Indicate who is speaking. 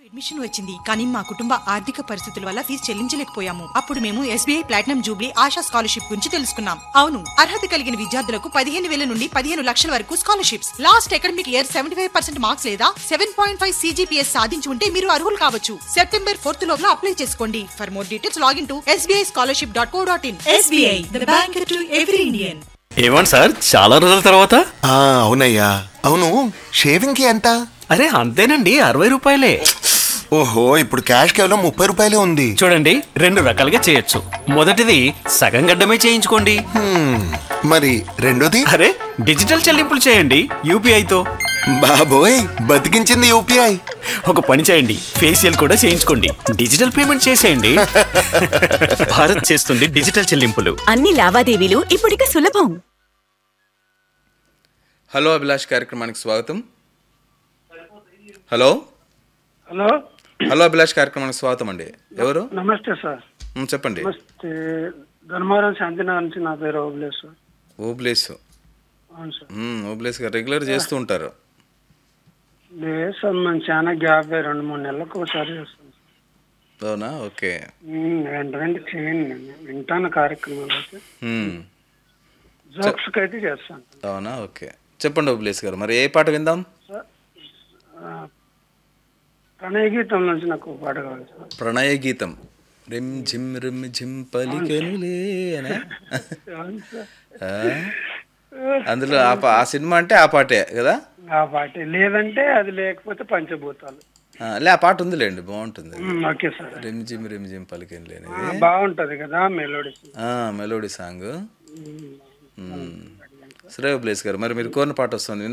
Speaker 1: Admission వచ్చింది కానీ మా కుటుంబ ఆర్థిక పరిస్థితుల వల్ల ఫీజు చెల్లించలేకపోయాము అప్పుడు మేము SBI platinum jubilee Asha scholarship గురించి తెలుసుకున్నాం అవును అర్హత కలిగిన విద్యార్థులకు పదిహేను వేల నుండి పదిహేను లక్షల వరకు scholarships last academic year seventy five percent marks లేదా సెవెన్ పాయింట్ ఫైవ్ సీజీపీఎస్ సాధించి ఉంటే మీరు అర్హులు కావచ్చు సెప్టెంబర్ ఫోర్త్ లోపల అప్లై చేసుకోండి for more details login to SBI scholarship dot co dot in SBI the bank to every Indian
Speaker 2: ఏమండి sir చాలా రోజుల తర్వాత
Speaker 3: ఆ, అవునయ్యా అవును షేవింగ్ కి ఎంత
Speaker 2: అరే అంతేనండి అరవై రూపాయలే
Speaker 3: ఓహో ఇప్పుడు క్యాష్ కేవలం ముప్పై రూపాయలే ఉంది
Speaker 2: చూడండి రెండు రకాలుగా చేయొచ్చు మొదటిది సగం గడ్డమే చేయించుకోండి
Speaker 3: హ్మ్, మరి రెండోది
Speaker 2: అరే డిజిటల్ చెల్లింపులు చేయండి యూపీఐతో
Speaker 3: బాబోయ్ బతికించింది యూపీఐ
Speaker 2: ఒక పని చేయండి ఫేషియల్ కూడా చేయించుకోండి డిజిటల్ పేమెంట్ చేసేయండి భారత్ చేస్తుంది డిజిటల్ చెల్లింపులు
Speaker 4: అన్ని లావాదేవీలు ఇప్పుడిక సులభం
Speaker 5: హలో అభిలాష్ కార్యక్రమానికి స్వాగతం హలో
Speaker 6: హలో
Speaker 5: హలో అభిలాష్ కార్యక్రమానికి స్వాగతం అండి ఎవరు
Speaker 6: నమస్తే సార్
Speaker 5: మ్, చెప్పండి
Speaker 6: నమస్తే ధర్మవరం శాంతినగర్ నుంచి నా పేరు ఓబ్లేస్ సార్
Speaker 5: ఓబ్లేస్
Speaker 6: అవును సార్
Speaker 5: మ్, ఓబ్లేస్ గారు రెగ్యులర్ చేస్తూ ఉంటారు
Speaker 6: లేదు సార్ మేము చాలా గ్యాప్ అయ్యి రెండు మూడు నెలలకు ఒకసారి చేస్తాం సార్
Speaker 5: అవునా ఓకే
Speaker 6: ఉమ్, వెంట వెంట చేయండి నేను వింటాను కార్యక్రమాలు అయితే
Speaker 5: మ్,
Speaker 6: జోక్స్కి అయితే చేస్తాను
Speaker 5: అవునా ఓకే చెప్పండి ఓబ్లేస్ గారు మరి ఏ పాట విందాం
Speaker 6: ఆ, ప్రణయ గీతం నుంచి నాకు ఒక పాట కావాలి సార్
Speaker 5: ప్రణయ గీతం రిమ్ జిమ్ రిమ్ జిమ్ పలికెనులే అనా?
Speaker 6: అవును సార్
Speaker 5: ఆ? అందులో ఆ పా- ఆ సినిమా అంటే ఆ పాటే కదా
Speaker 6: ఆ పాట లేదంటే అది లేకపోతే పంచభూతాలు
Speaker 5: ఆ, లే ఆ పాట ఉందిలేండి బాగుంటుంది
Speaker 6: ఉమ్, ఓకే సార్
Speaker 5: రిమ్ జిమ్ రిమ్ జిమ్ పలికెనులే అనేది
Speaker 6: ఆ, బాగుంటది కదా మెలోడీస్
Speaker 5: ఆ, మెలోడీ సాంగ్ శ్రేయ ప్లేస్ గారు మరి మీరు కోరిన పాట వస్తుంది